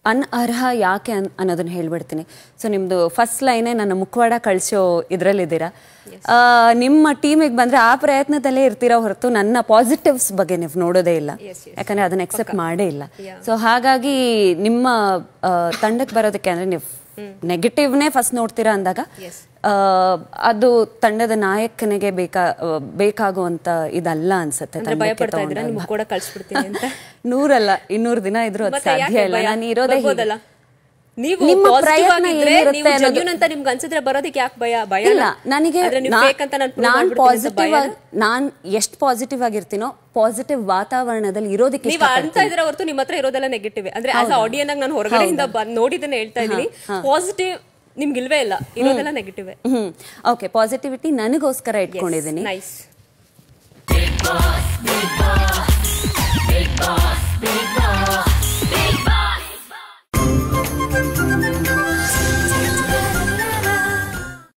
ಅನರ್ಹ ಯಾಕೆ ಅನ್ ಅನ್ನೋದನ್ನ ಹೇಳ್ಬಿಡ್ತೀನಿ ಸೊ ನಿಮ್ಮದು ಫಸ್ಟ್ ಲೈನೇ ನನ್ನ ಮುಖವಾಡ ಕಳಿಸೋ ಇದರಲ್ಲಿದ್ದೀರಾ ನಿಮ್ಮ ಟೀಮಿಗೆ ಬಂದರೆ ಆ ಪ್ರಯತ್ನದಲ್ಲೇ ಇರ್ತೀರಾ ಹೊರತು ನನ್ನ ಪಾಸಿಟಿವ್ಸ್ ಬಗ್ಗೆ ನೀವು ನೋಡೋದೇ ಇಲ್ಲ ಯಾಕಂದರೆ ಅದನ್ನ ಎಕ್ಸೆಪ್ಟ್ ಮಾಡೇ ಇಲ್ಲ ಸೊ ಹಾಗಾಗಿ ನಿಮ್ಮ ಆ, ತಂಡಕ್ಕೆ ಬರೋದಕ್ಕೆ ಅಂದರೆ ನೀವು ನೆಗೆಟಿವ್ನೇ ಫಸ್ಟ್ ನೋಡ್ತೀರಾ ಅಂದಾಗ ಆ, ಅದು ತಂಡದ ನಾಯಕನಿಗೆ ಬೇಕಾ ಆ, ಬೇಕಾಗುವಂತ ಇದಲ್ಲ ಅನ್ಸುತ್ತೆ ಅಂದ್ರೆ ತಂಡಕ್ಕೆ ಭಯ ಪಡ್ತಾ ಇದ್ದೀರಾ ತಗೊಂಡಾಗ. ನಿಮ್ಗೆ ಕೂಡ ಕಳ್ಸ್ಬಿಡ್ತೀನಿ ಅಂತ ನೂರಲ್ಲ ಇನ್ನೂರು ದಿನ ಇದ್ರು ಅದು ಮತ್ತೆ ಸಾಧ್ಯ ಯಾಕೆ ಇಲ್ಲ ಭಯ? ನಾನು ಇರೋದೇ ಹೀಗೆ. ಬರ್ಬೋದಲ್ಲ? ನೀವು ನಿಮ್ಮ positive ಪ್ರಯತ್ನ ಆಗಿದ್ರೆ ಏನಿರುತ್ತೆ ನೀವು ಅನ್ನೋದು- genuine ಅಂತ ನಿಮ್ಗೆ ಅನ್ಸಿದ್ರೆ ಬರೋದಕ್ಕೆ ಯಾಕೆ ಭಯ ಭಯ ಇಲ್ಲ ನನಗೆ ಆದ್ರೆ ನೀವು fake ಅಂತ ನಾನು prove ನಾನ್ ಮಾಡ್ಬಿಡ್ತೀನಿ ಅಂತ ಪಾಸಿಟಿವ್ ಭಯನಾ? ನಾನ್ ಎಷ್ಟು ಪಾಸಿಟಿವ್ ಆಗಿರ್ತೀನೋ ಪಾಸಿಟಿವ್ ವಾತಾವರಣದಲ್ಲಿ ಇರೋದಕ್ಕೆ ನೀವು ಅಂತ ಇದ್ರೆ ಹೊರತು ನಿಮ್ಮ ಹತ್ರ ಇರೋದೆಲ್ಲ ನೆಗೆಟಿವ್ ಅಂದ್ರೆ ಆಸ್ ಆಡಿಯನ್ ಆಗಿ ನಾನು ಹೊರಗಡೆಯಿಂದ ಬಂದ್ ನೋಡಿದ್ದನ್ನ ಹೇಳ್ತಾ ಇದೀನಿ ಪಾಸಿಟಿವ್ ನಿಮ್ಗೆ ಇಲ್ವೇ ಇಲ್ಲ ಇರೋದೆಲ್ಲ ನೆಗೆಟಿವ್ ಹ್ಮ್ ಓಕೆ ಪಾಸಿಟಿವಿಟಿ ನನಗೋಸ್ಕರ ಇಟ್ಕೊಂಡಿದ್ದೀನಿ nice Big boss, big boss.